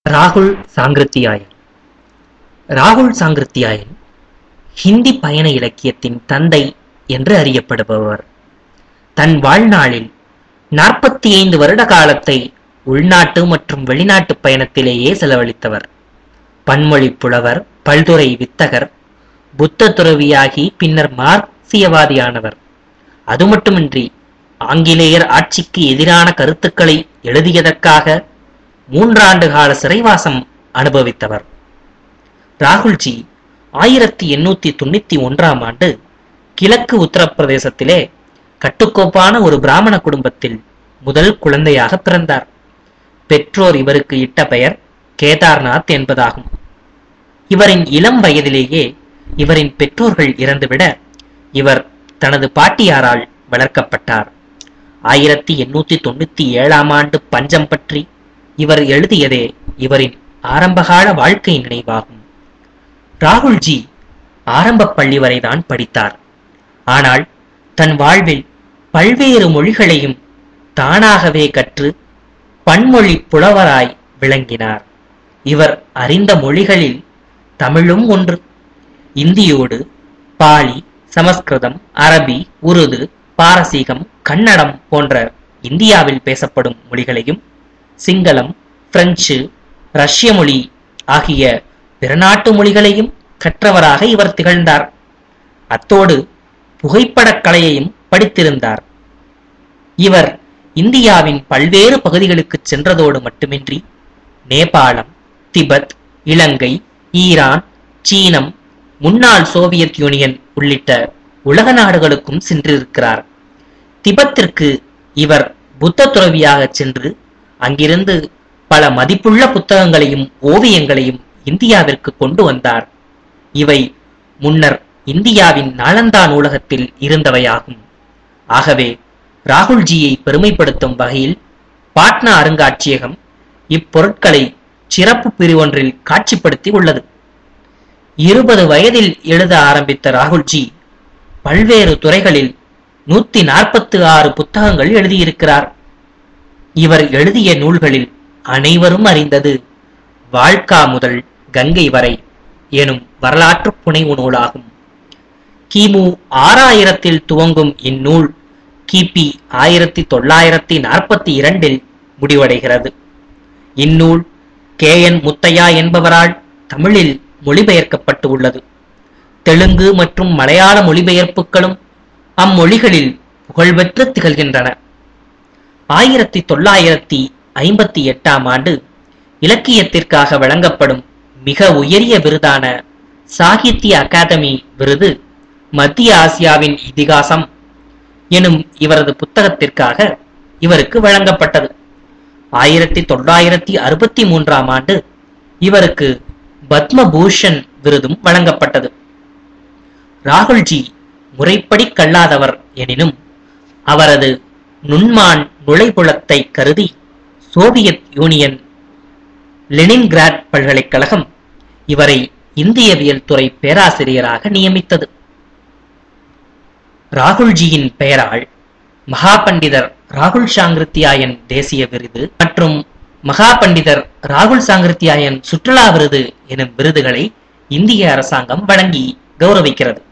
ராகுல் சாங்கிருத்தியாயன் ராகுல் சாங்கிருத்தியாயன் ஹிந்தி பயண இலக்கியத்தின் தந்தை என்று அறியப்படுபவர் தன் வாழ்நாளில் நாற்பத்தி ஐந்து வருட காலத்தை உள்நாட்டு மற்றும் வெளிநாட்டு பயணத்திலேயே செலவழித்தவர் பன்மொழி புலவர் பல்துறை வித்தகர் புத்த துறவியாகி பின்னர் மார்க்சியவாதியானவர் அது மட்டுமின்றி ஆங்கிலேயர் ஆட்சிக்கு எதிரான கருத்துக்களை எழுதியதற்காக மூன்றாண்டு கால சிறைவாசம் அனுபவித்தவர் ராகுல்ஜி ஆயிரத்தி எண்ணூத்தி தொண்ணூத்தி ஒன்றாம் ஆண்டு கிழக்கு உத்தரப்பிரதேசத்திலே கட்டுக்கோப்பான ஒரு பிராமண குடும்பத்தில் முதல் குழந்தையாக பிறந்தார் பெற்றோர் இவருக்கு இட்ட பெயர் கேதார்நாத் என்பதாகும் இவரின் இளம் வயதிலேயே இவரின் பெற்றோர்கள் இறந்துவிட இவர் தனது பாட்டியாரால் வளர்க்கப்பட்டார் ஆயிரத்தி எண்ணூத்தி தொண்ணூத்தி ஏழாம் ஆண்டு பஞ்சம் பற்றி இவர் எழுதியதே இவரின் ஆரம்பகால வாழ்க்கை நினைவாகும் ராகுல்ஜி ஆரம்ப பள்ளி வரைதான் படித்தார் ஆனால் தன் வாழ்வில் பல்வேறு மொழிகளையும் தானாகவே கற்று பன்மொழி புலவராய் விளங்கினார் இவர் அறிந்த மொழிகளில் தமிழும் ஒன்று இந்தியோடு பாலி சமஸ்கிருதம் அரபி உருது பாரசீகம் கன்னடம் போன்ற இந்தியாவில் பேசப்படும் மொழிகளையும் சிங்களம் பிரெஞ்சு ரஷ்ய மொழி ஆகிய பிற நாட்டு மொழிகளையும் கற்றவராக இவர் திகழ்ந்தார் அத்தோடு புகைப்படக் கலையையும் படித்திருந்தார் இவர் இந்தியாவின் பல்வேறு பகுதிகளுக்கு சென்றதோடு மட்டுமின்றி நேபாளம் திபெத் இலங்கை ஈரான் சீனம் முன்னாள் சோவியத் யூனியன் உள்ளிட்ட உலக நாடுகளுக்கும் சென்றிருக்கிறார் திபெத்திற்கு இவர் புத்த துறவியாக சென்று அங்கிருந்து பல மதிப்புள்ள புத்தகங்களையும் ஓவியங்களையும் இந்தியாவிற்கு கொண்டு வந்தார் இவை முன்னர் இந்தியாவின் நாளந்தா நூலகத்தில் இருந்தவையாகும் ஆகவே ராகுல்ஜியை பெருமைப்படுத்தும் வகையில் பாட்னா அருங்காட்சியகம் இப்பொருட்களை சிறப்பு பிரிவொன்றில் காட்சிப்படுத்தி உள்ளது இருபது வயதில் எழுத ஆரம்பித்த ராகுல்ஜி பல்வேறு துறைகளில் நூத்தி நாற்பத்து ஆறு புத்தகங்கள் எழுதியிருக்கிறார் இவர் எழுதிய நூல்களில் அனைவரும் அறிந்தது வாழ்க்கா முதல் கங்கை வரை எனும் வரலாற்று புனைவு நூலாகும் கிமு ஆறாயிரத்தில் துவங்கும் இந்நூல் கிபி ஆயிரத்தி தொள்ளாயிரத்தி நாற்பத்தி இரண்டில் முடிவடைகிறது இந்நூல் கே என் முத்தையா என்பவரால் தமிழில் மொழிபெயர்க்கப்பட்டு உள்ளது தெலுங்கு மற்றும் மலையாள மொழிபெயர்ப்புகளும் அம்மொழிகளில் புகழ்பெற்று திகழ்கின்றன ஆயிரத்தி தொள்ளாயிரத்தி ஐம்பத்தி எட்டாம் ஆண்டு இலக்கியத்திற்காக வழங்கப்படும் மிக உயரிய விருதான சாகித்ய அகாதமி விருது மத்திய ஆசியாவின் இதிகாசம் எனும் இவரது புத்தகத்திற்காக இவருக்கு வழங்கப்பட்டது ஆயிரத்தி தொள்ளாயிரத்தி அறுபத்தி மூன்றாம் ஆண்டு இவருக்கு பத்மபூஷன் விருதும் வழங்கப்பட்டது ராகுல்ஜி முறைப்படி கல்லாதவர் எனினும் அவரது நுண்மான் நுழைபுலத்தை கருதி சோவியத் யூனியன் லெனின்கிராட் பல்கலைக்கழகம் இவரை இந்தியவியல் துறை பேராசிரியராக நியமித்தது ராகுல்ஜியின் பெயரால் மகா பண்டிதர் ராகுல் சாங்கிருத்தியாயன் தேசிய விருது மற்றும் மகா பண்டிதர் ராகுல் சாங்கிருத்தியாயன் சுற்றுலா விருது எனும் விருதுகளை இந்திய அரசாங்கம் வழங்கி கௌரவிக்கிறது